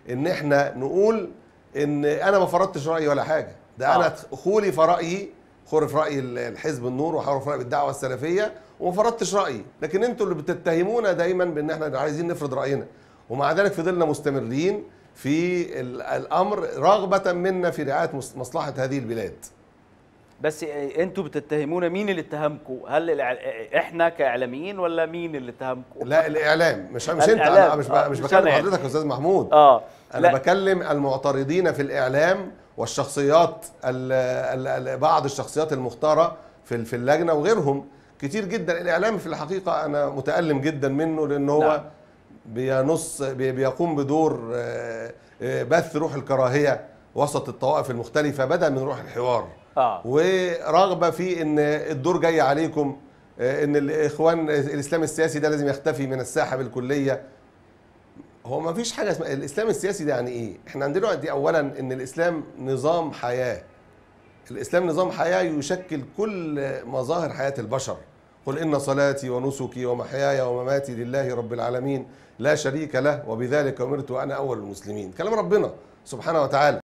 ان احنا نقول ان انا ما فرضتش رايي ولا حاجه ده آه. انا خولي في رايي خور في راي الحزب النور وحور في راي الدعوه السلفيه وما فرضتش رايي لكن انتوا اللي بتتهمونا دايما بان احنا عايزين نفرض راينا ومع ذلك فضلنا مستمرين في ال- الامر رغبه منا في رعايه مص- مصلحه هذه البلاد بس آه، انتوا بتتهمونا مين اللي اتهمكم هل الإع... آه، احنا كاعلاميين ولا مين اللي اتهمكم لا الاعلام مش مش انت الإعلام. انا مش آه، ب- مش مش بكلم أنا يعني. حضرتك يا استاذ محمود اه انا لا بكلم المعترضين في الاعلام والشخصيات ال ال ال بعض الشخصيات المختاره في ال- في اللجنه وغيرهم كتير جدا الاعلام في الحقيقه انا متالم جدا منه لان هو نعم. بينص بي- بيقوم بدور آه، آه، بث روح الكراهيه وسط الطوائف المختلفه بدل من روح الحوار اه ورغبه في ان الدور جاي عليكم آه، ان الاخوان الاسلام السياسي ده لازم يختفي من الساحه بالكليه هو ما فيش حاجه اسمها الاسلام السياسي ده يعني ايه احنا عندنا دلوقتي اولا ان الاسلام نظام حياه الاسلام نظام حياه يشكل كل مظاهر حياه البشر قل ان صلاتي ونسكي ومحياي ومماتي لله رب العالمين لا شريك له وبذلك امرت وانا اول المسلمين كلام ربنا سبحانه وتعالى